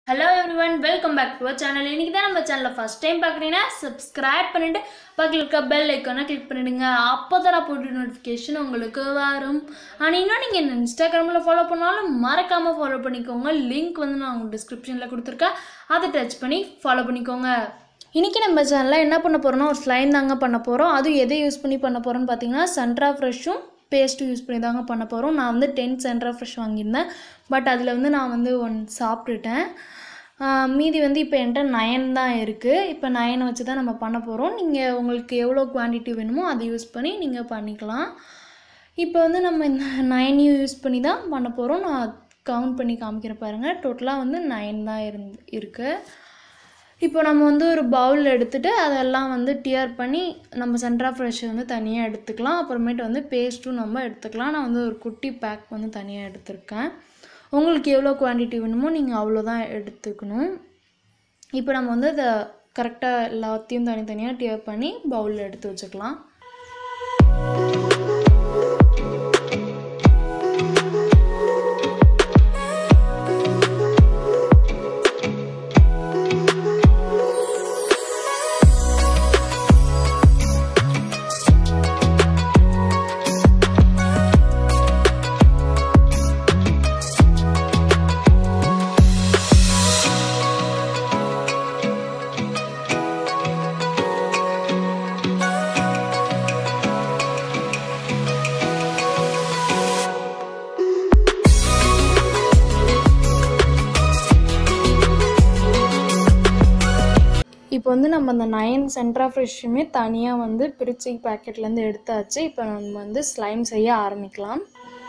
hello everyone welcome back to channel இன்னைக்கு தான் நம்ம சேனலை ஃபஸ்ட் டைம் பார்க்குறீங்கன்னா சப்ஸ்கிரைப் பண்ணிட்டு பக்கத்தில் இருக்க பெல் ஐக்கானை கிளிக் பண்ணிடுங்க அப்போ தான் நான் போட்டு நோட்டிஃபிகேஷன் உங்களுக்கு வரும் ஆனால் இன்னும் நீங்கள் என்ன இன்ஸ்டாகிராமில் ஃபாலோ பண்ணாலும் மறக்காமல் ஃபாலோ பண்ணிக்கோங்க லிங்க் வந்து நான் உங்களுக்கு டிஸ்கிரிப்ஷனில் கொடுத்துருக்கேன் அதை டச் பண்ணி ஃபாலோ பண்ணிக்கோங்க இன்றைக்கி நம்ம சேனலில் என்ன பண்ண போகிறோம்னா ஒரு ஸ்லைம் தாங்க பண்ண போகிறோம் அதுவும் எதை யூஸ் பண்ணி பண்ண போகிறோம்னு பார்த்தீங்கன்னா சன்ட்ரா ஃப்ரெஷ்ஷும் பேஸ்ட்டும் யூஸ் பண்ணி தாங்க பண்ண போகிறோம் நான் வந்து டென் சென்ட்ரா ஃப்ரெஷ் வாங்கியிருந்தேன் பட் அதில் வந்து நான் வந்து ஒன் சாப்பிட்டுட்டேன் ஆஹ் மீதி வந்து இப்போ என்கிட்ட நயன் தான் இருக்குது இப்போ நயனை வச்சு தான் நம்ம பண்ண போகிறோம் நீங்கள் உங்களுக்கு எவ்வளோ குவான்டிட்டி வேணுமோ அதை யூஸ் பண்ணி நீங்கள் பண்ணிக்கலாம் இப்போ வந்து நம்ம இந்த நயனையும் யூஸ் பண்ணி தான் பண்ண போகிறோம் நான் கவுண்ட் பண்ணி காமிக்கிறேன் பாருங்கள் டோட்டலாக வந்து நயன் தான் இருந்து இருக்குது இப்போ நம்ம வந்து ஒரு பவுல் எடுத்துகிட்டு அதெல்லாம் வந்து டியர் பண்ணி நம்ம சென்ட்ரா ஃப்ரெஷ்ஷை வந்து தனியாக எடுத்துக்கலாம் அப்புறமேட்டு வந்து பேஸ்ட்டும் நம்ம எடுத்துக்கலாம் நான் வந்து ஒரு குட்டி பேக் வந்து தனியாக எடுத்திருக்கேன் உங்களுக்கு எவ்வளோ குவான்டிட்டி வேணுமோ நீங்கள் அவ்வளோதான் எடுத்துக்கணும் இப்போ நம்ம வந்து அதை கரெக்டாக எல்லாத்தையும் தனித்தனியாக டியர் பண்ணி பவுலில் எடுத்து வச்சுக்கலாம் இப்போ வந்து நம்ம அந்த நயன் சென்ட்ரா ஃப்ரெஷ்ஷுமே தனியாக வந்து பிரித்து பேக்கெட்லேருந்து எடுத்தாச்சு இப்போ நம்ம வந்து ஸ்லைம் செய்ய ஆரம்பிக்கலாம்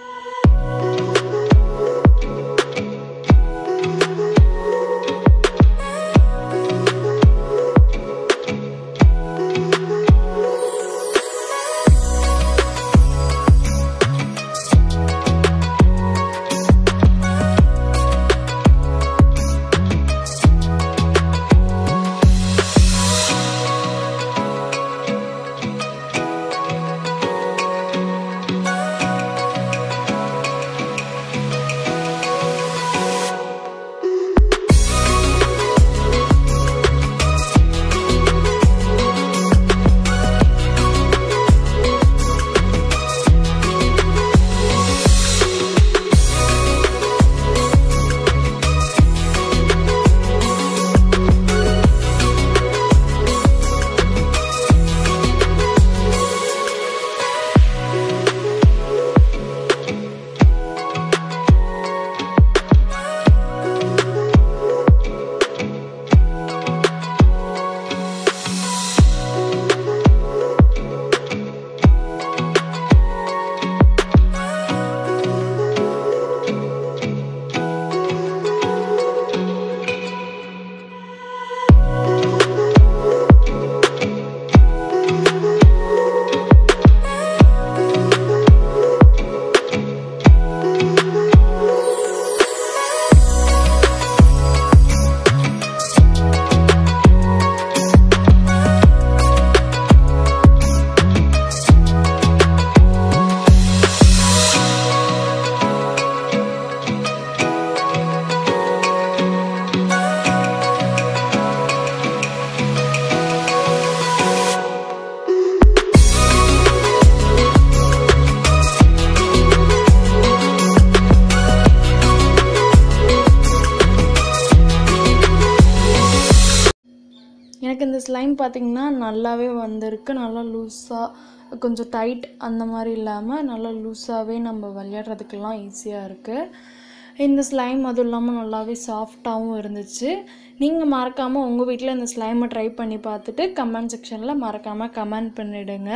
எனக்கு இந்த ஸ்லைம் பார்த்திங்கன்னா நல்லாவே வந்திருக்கு நல்லா லூஸாக கொஞ்சம் டைட் அந்த மாதிரி இல்லாமல் நல்லா லூஸாகவே நம்ம விளையாடுறதுக்கெல்லாம் ஈஸியாக இருக்குது இந்த ஸ்லைம் அதுவும் இல்லாமல் நல்லாவே சாஃப்டாகவும் இருந்துச்சு நீங்கள் மறக்காமல் உங்கள் வீட்டில் இந்த ஸ்லைமை ட்ரை பண்ணி பார்த்துட்டு கமெண்ட் செக்ஷனில் மறக்காமல் கமெண்ட் பண்ணிவிடுங்க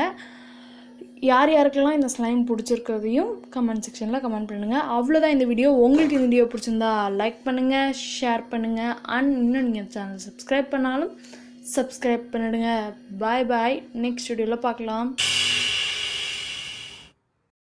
யார் யாருக்கெல்லாம் இந்த ஸ்லைம் பிடிச்சிருக்கிறதையும் கமெண்ட் செக்ஷனில் கமெண்ட் பண்ணுங்கள் அவ்வளோதான் இந்த வீடியோ உங்களுக்கு இந்த வீடியோ பிடிச்சிருந்தா லைக் பண்ணுங்கள் ஷேர் பண்ணுங்கள் அண்ட் இன்னும் நீங்கள் சேனல் சப்ஸ்கிரைப் பண்ணாலும் சப்ஸ்கிரைப் பண்ணிடுங்க பாய் பாய் நெக்ஸ்ட் வீடியோவில் பார்க்கலாம்